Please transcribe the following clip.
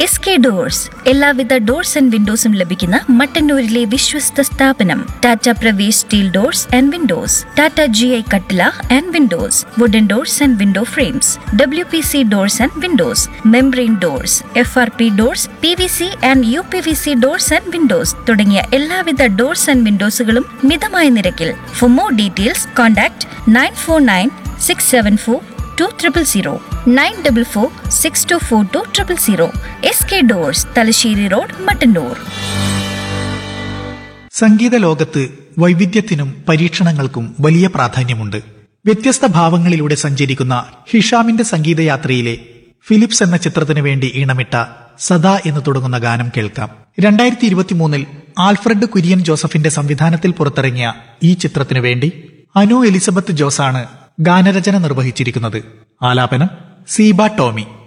S K doors എല്ലാവിധ doors and വിൻഡോസും ലഭിക്കുന്ന മട്ടന്നൂരിലെ വിശ്വസ്ത സ്ഥാപനം Tata Pravesh steel doors and windows Tata G I കട്ടില and windows wooden doors and window frames W P C doors and windows membrane doors F R P doors P V C and U P V C doors and windows തുടങ്ങിയ എല്ലാവിധ doors ആൻഡ് വിൻഡോസുകളും മിതമായ നിരക്കിൽ for more details contact nine four nine six seven four two triple zero nine double four six two four two triple zero S K doors Thalassery road Mattannur സംഗീത ലോകത്ത് വൈവിധ്യത്തിനും പരീക്ഷണങ്ങൾക്കും വലിയ പ്രാധാന്യമുണ്ട് വ്യത്യസ്ത ഭാവങ്ങളിലൂടെ സഞ്ചരിക്കുന്ന ഹിഷാമിന്റെ സംഗീതയാത്രയിലെ ഫിലിപ്സ് എന്ന ചിത്രത്തിനു വേണ്ടി ഈണമിട്ട സദാ എന്ന് തുടങ്ങുന്ന ഗാനം കേൾക്കാം രണ്ടായിരത്തി ഇരുപത്തിമൂന്നിൽ ആൽഫ്രഡ് കുര്യൻ ജോസഫിന്റെ സംവിധാനത്തിൽ പുറത്തിറങ്ങിയ ഈ ചിത്രത്തിനു വേണ്ടി അനു എലിസബത്ത് ജോസാണ് ഗാനരചന നിർവഹിച്ചിരിക്കുന്നത് ആലാപനം സീബ ടോമി